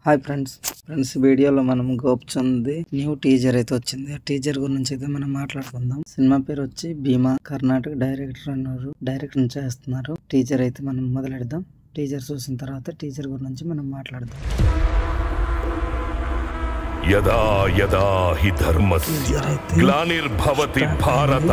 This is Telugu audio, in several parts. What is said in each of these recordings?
హాయ్ ఫ్రెండ్స్ ఫ్రెండ్స్ ఈ వీడియోలో మనం గోప్చంద్ న్యూ టీజర్ అయితే వచ్చింది ఆ టీజర్ గురించి అయితే మనం మాట్లాడుకుందాం సినిమా పేరు వచ్చి భీమా కర్ణాటక డైరెక్టర్ అన్నారు డైరెక్టర్ చేస్తున్నారు టీజర్ అయితే మనం మొదలెడదాం టీజర్ చూసిన తర్వాత టీజర్ గురించి మనం మాట్లాడదాం యదా యదా హి ధర్మస్య టీజర్ అయితే గ్లానిర్భవతి భారత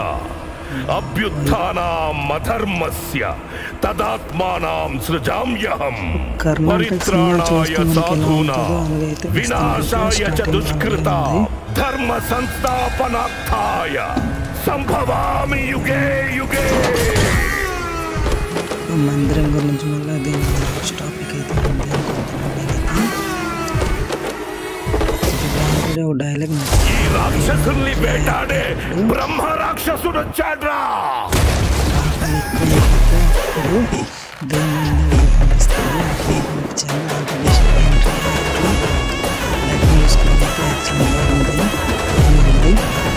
అభ్యుత్థానామధర్మస్య తదాత్మానాం సృజామ్యహం కర్ణాటక సినిమా పరిత్రాణాయ చూస్తే మనకి ఎలా సాధూనా ఉంటుందో అలాగైతే వినాశాయ చ స్టార్టింగ్ దుష్కృత ఉంది. ధర్మ సంస్థాపనార్థాయ సంభవామి యుగే యుగే మందిరం గురించి మళ్ళీ అది నెక్స్ట్ టాపిక్ అయితే ఉంది అనుకుంటున్నాను నేనైతే. ఇది ఆల్రెడీ ఒక డైలాగ్ ఈ రాక్షసుల్ని వేటాడే బ్రహ్మ రాక్షసుడు వచ్చాడ్రా ఇప్పుడు దేవుని పంపిస్తారు వచ్చాను ఆల్రెడీ లైక్ చూసుకుని అయితే యాక్చువల్గా ఉంది ఉంది.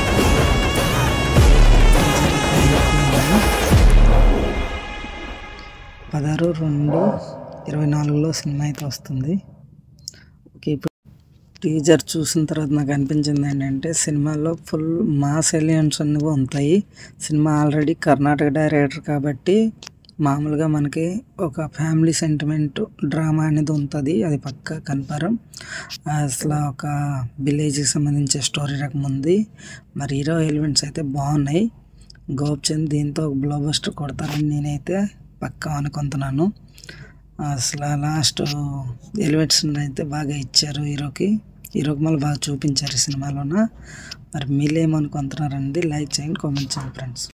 పదహారు రెండు ఇరవై నాలుగులో సినిమా అయితే వస్తుంది ఓకే ఇప్పుడు టీజర్ చూసిన తర్వాత నాకు అనిపించింది ఏంటంటే సినిమాలో ఫుల్ మాస్ ఎలియన్స్ అనేవి ఉంటాయి సినిమా ఆల్రెడీ కర్ణాటక డైరెక్టర్ కాబట్టి మామూలుగా మనకి ఒక ఫ్యామిలీ సెంటిమెంట్ డ్రామా అనేది ఉంటుంది అది పక్క కన్ఫర్మ్ అసలు ఒక విలేజ్కి సంబంధించిన స్టోరీ రకం ఉంది మరి హీరో ఎలిమెంట్స్ అయితే బాగున్నాయి గోప్చంద్ దీంతో ఒక బ్లో బస్టర్ కొడతారని నేనైతే పక్కా అనుకుంటున్నాను అసలు లాస్ట్ ఎలివేట్స్ అయితే బాగా ఇచ్చారు హీరోకి హీరోకి మళ్ళీ బాగా చూపించారు ఈ సినిమాలోన మరి మీరు ఏమనుకుంటున్నారండి లైక్ చేయండి కామెంట్ చేయండి ఫ్రెండ్స్